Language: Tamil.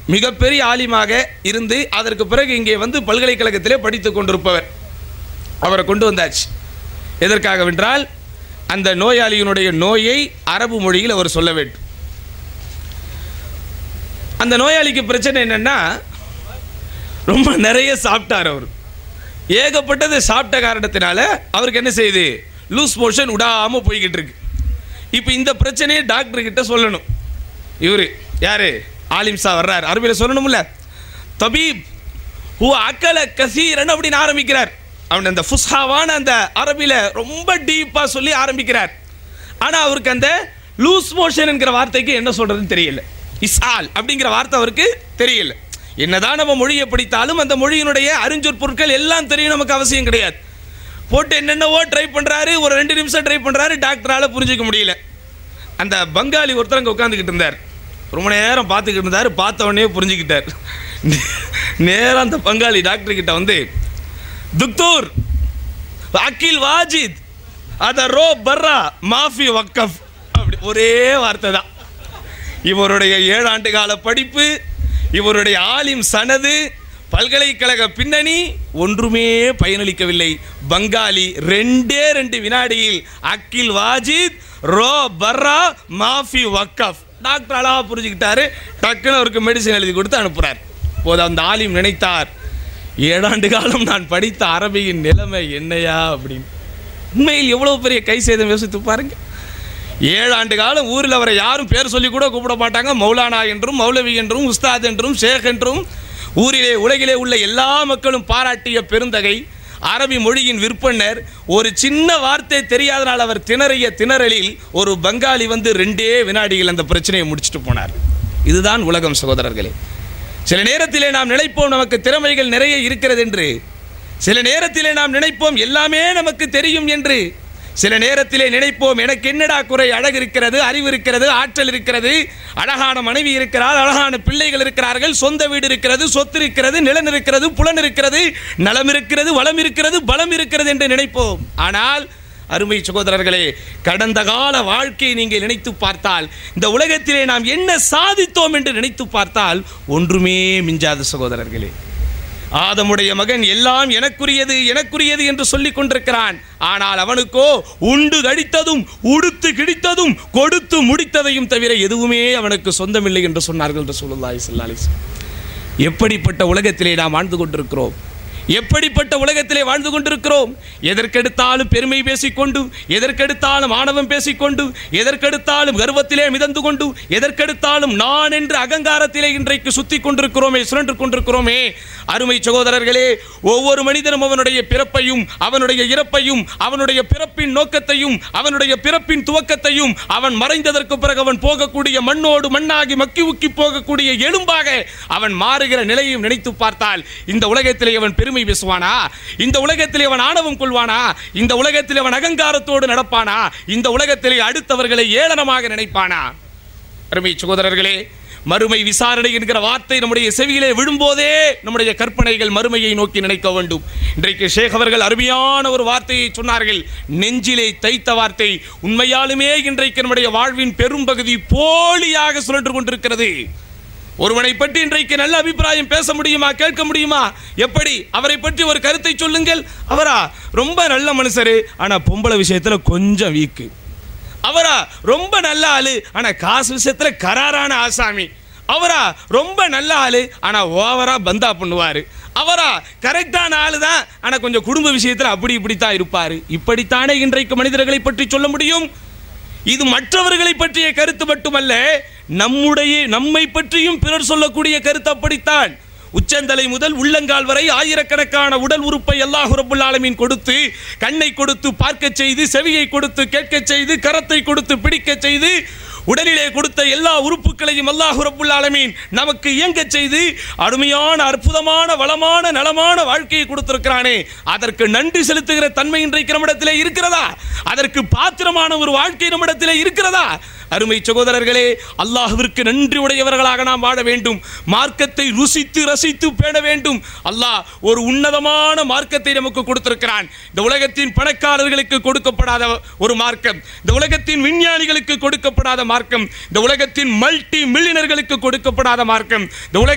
மிகப்பெரிய ஆலிமாக இருந்து அதற்கு பிறகு இங்கே வந்து பல்கலைக்கழகத்திலே படித்துக் கொண்டிருப்பவர் அவரை கொண்டு வந்தாச்சு எதற்காகவென்றால் அந்த நோயாளியினுடைய நோயை அரபு மொழியில் அவர் சொல்ல வேண்டும் அந்த நோயாளிக்கு பிரச்சனை என்னன்னா ரொம்ப நிறைய சாப்பிட்டார் அவர் ஏகப்பட்டது சாப்பிட்ட காரணத்தினால அவருக்கு என்ன செய்யுது லூஸ் மோஷன் விடாம போய்கிட்டு இருக்கு இப்போ இந்த பிரச்சனையை டாக்டர் கிட்ட சொல்லணும் இவரு யாரு ஆலிம் சா வர்றார் அரபியில் சொல்லணும்ல தபீப் ஹூ அக்கல கசீரன் அப்படின்னு ஆரம்பிக்கிறார் அவன் அந்த ஃபுஸ்ஹாவான அந்த அரபியில ரொம்ப டீப்பா சொல்லி ஆரம்பிக்கிறார் ஆனா அவருக்கு அந்த லூஸ் மோஷன் என்கிற வார்த்தைக்கு என்ன சொல்றதுன்னு தெரியல இஸ்ஆல் அப்படிங்கிற வார்த்தை அவருக்கு தெரியல என்னதான் நம்ம மொழியை படித்தாலும் அந்த மொழியினுடைய அறிஞ்சொற் பொருட்கள் எல்லாம் தெரியும் நமக்கு அவசியம் கிடையாது போட்டு என்னென்னவோ ட்ரை பண்றாரு ஒரு ரெண்டு நிமிஷம் ட்ரை பண்றாரு டாக்டரால புரிஞ்சுக்க முடியல அந்த பங்காளி ஒருத்தர் அங்கே உட்காந்துக்கிட்டு இருந்தார் ரொம்ப நேரம் பார்த்துக்கிட்டு இருந்தார் பார்த்த உடனே புரிஞ்சுக்கிட்டார் நேரம் அந்த பங்காளி டாக்டர் கிட்ட வந்து துக்தூர் அகில் வாஜித் அத ரோ பர்ரா மாஃபி வக்கஃப் அப்படி ஒரே வார்த்தை தான் இவருடைய ஏழாண்டு கால படிப்பு இவருடைய ஆலிம் சனது பல்கலைக்கழக பின்னணி ஒன்றுமே பயனளிக்கவில்லை பங்காளி ரெண்டே ரெண்டு வினாடியில் அக்கில் வாஜித் ரோ பர்ரா மாஃபி வக்கஃப் டாக்டர் அழகா புரிஞ்சுக்கிட்டாரு டக்குன்னு அவருக்கு மெடிசன் எழுதி கொடுத்து அனுப்புறார் போது அந்த ஆலிம் நினைத்தார் ஏழாண்டு காலம் நான் படித்த அரபியின் நிலைமை என்னையா அப்படின்னு உண்மையில் எவ்வளவு பெரிய கை சேதம் யோசித்து பாருங்க ஏழாண்டு காலம் ஊரில் அவரை யாரும் பேர் சொல்லி கூட கூப்பிட மாட்டாங்க மௌலானா என்றும் மௌலவி என்றும் உஸ்தாத் என்றும் ஷேக் என்றும் ஊரிலே உலகிலே உள்ள எல்லா மக்களும் பாராட்டிய பெருந்தகை அரபி மொழியின் விற்பனர் ஒரு சின்ன வார்த்தை தெரியாதனால் அவர் திணறிய திணறலில் ஒரு பங்காளி வந்து ரெண்டே வினாடிகள் அந்த பிரச்சனையை முடிச்சுட்டு போனார் இதுதான் உலகம் சகோதரர்களே சில நேரத்திலே நாம் நினைப்போம் நமக்கு திறமைகள் நிறைய இருக்கிறது என்று சில நேரத்திலே நாம் நினைப்போம் எல்லாமே நமக்கு தெரியும் என்று சில நேரத்திலே நினைப்போம் எனக்கு என்னடா குறை அழகு இருக்கிறது அறிவு இருக்கிறது ஆற்றல் இருக்கிறது அழகான மனைவி இருக்கிறார் அழகான பிள்ளைகள் இருக்கிறார்கள் சொந்த வீடு இருக்கிறது சொத்து இருக்கிறது நிலன் இருக்கிறது புலன் இருக்கிறது நலம் இருக்கிறது வளம் இருக்கிறது பலம் இருக்கிறது என்று நினைப்போம் ஆனால் அருமை சகோதரர்களே கடந்த கால வாழ்க்கையை நீங்கள் நினைத்து பார்த்தால் இந்த உலகத்திலே நாம் என்ன சாதித்தோம் என்று நினைத்து பார்த்தால் ஒன்றுமே மிஞ்சாத சகோதரர்களே ஆதமுடைய மகன் எல்லாம் எனக்குரியது எனக்குரியது என்று சொல்லிக் கொண்டிருக்கிறான் ஆனால் அவனுக்கோ உண்டு கடித்ததும் உடுத்து கிடித்ததும் கொடுத்து முடித்ததையும் தவிர எதுவுமே அவனுக்கு சொந்தமில்லை என்று சொன்னார்கள் என்று சொல்லுல்லாய் சொல்லாலிஸ் எப்படிப்பட்ட உலகத்திலே நாம் வாழ்ந்து கொண்டிருக்கிறோம் எப்படிப்பட்ட உலகத்திலே வாழ்ந்து கொண்டிருக்கிறோம் எதற்கெடுத்தாலும் பெருமை பேசிக்கொண்டு எதற்கெடுத்தாலும் ஆணவம் பேசிக்கொண்டு எதற்கெடுத்தாலும் கர்வத்திலே மிதந்து கொண்டு எதற்கெடுத்தாலும் நான் என்று அகங்காரத்திலே இன்றைக்கு சுத்தி கொண்டிருக்கிறோமே சுழன்று கொண்டிருக்கிறோமே அருமை சகோதரர்களே ஒவ்வொரு மனிதனும் அவனுடைய பிறப்பையும் அவனுடைய இறப்பையும் அவனுடைய பிறப்பின் நோக்கத்தையும் அவனுடைய பிறப்பின் துவக்கத்தையும் அவன் மறைந்ததற்கு பிறகு அவன் போகக்கூடிய மண்ணோடு மண்ணாகி மக்கி உக்கி போகக்கூடிய எலும்பாக அவன் மாறுகிற நிலையையும் நினைத்து பார்த்தால் இந்த உலகத்திலே அவன் பெருமை பேசுவானா இந்த உலகத்திலே அவன் ஆணவம் கொள்வானா இந்த உலகத்திலே அவன் அகங்காரத்தோடு நடப்பானா இந்த உலகத்திலே அடுத்தவர்களை ஏளனமாக நினைப்பானா அருமை சகோதரர்களே மறுமை விசாரணை என்கிற வார்த்தை நம்முடைய செவியிலே விழும்போதே நம்முடைய கற்பனைகள் மறுமையை நோக்கி நினைக்க வேண்டும் இன்றைக்கு ஷேக் அவர்கள் அருமையான ஒரு வார்த்தையை சொன்னார்கள் நெஞ்சிலே தைத்த வார்த்தை உண்மையாலுமே இன்றைக்கு நம்முடைய வாழ்வின் பெரும்பகுதி போலியாக சுழன்று கொண்டிருக்கிறது ஒருவனை பற்றி இன்றைக்கு நல்ல அபிப்பிராயம் பேச முடியுமா கேட்க முடியுமா எப்படி அவரை பற்றி ஒரு கருத்தை சொல்லுங்கள் அவரா ரொம்ப நல்ல மனுஷரு ஆனா பொம்பளை விஷயத்துல கொஞ்சம் வீக்கு அவரா ரொம்ப நல்ல ஆளு ஆனா காசு விஷயத்துல கராரான ஆசாமி அவரா ரொம்ப நல்ல ஆளு ஆனா ஓவரா பந்தா பண்ணுவாரு அவரா கரெக்டான ஆளு தான் ஆனா கொஞ்சம் குடும்ப விஷயத்துல அப்படி இப்படித்தான் இருப்பாரு இப்படித்தானே இன்றைக்கு மனிதர்களை பற்றி சொல்ல முடியும் இது மற்றவர்களை பற்றிய கருத்து மட்டுமல்ல நம்முடைய நம்மை பற்றியும் பிறர் சொல்லக்கூடிய கருத்து அப்படித்தான் உச்சந்தலை முதல் உள்ளங்கால் வரை ஆயிரக்கணக்கான உடல் உறுப்பை அல்லாஹ் ரப்புல் ஆலமீன் கொடுத்து கண்ணை கொடுத்து பார்க்கச் செய்து செவியை கொடுத்து கேட்கச் செய்து கரத்தை கொடுத்து பிடிக்கச் செய்து உடலிலே கொடுத்த எல்லா உறுப்புகளையும் அல்லாஹ் ரப்புல் ஆலமீன் நமக்கு இயங்கச் செய்து அருமையான அற்புதமான வளமான நலமான வாழ்க்கையை கொடுத்திருக்கிறானே அதற்கு நன்றி செலுத்துகிற தன்மை இன்றைக்கு நம்மிடத்திலே இருக்கிறதா அதற்கு பாத்திரமான ஒரு வாழ்க்கை நம்மிடத்திலே இருக்கிறதா அருமை சகோதரர்களே அல்லாஹ்விற்கு நன்றி உடையவர்களாக நாம் வாழ வேண்டும் மார்க்கத்தை ருசித்து ரசித்து பேண வேண்டும் அல்லாஹ் ஒரு உன்னதமான மார்க்கத்தை நமக்கு கொடுத்திருக்கிறான் இந்த உலகத்தின் பணக்காரர்களுக்கு கொடுக்கப்படாத ஒரு மார்க்கம் இந்த உலகத்தின் விஞ்ஞானிகளுக்கு கொடுக்கப்படாத மார்க்கம் இந்த உலகத்தின் மல்டி மில்லியனர்களுக்கு கொடுக்கப்படாத மார்க்கம் இந்த உலக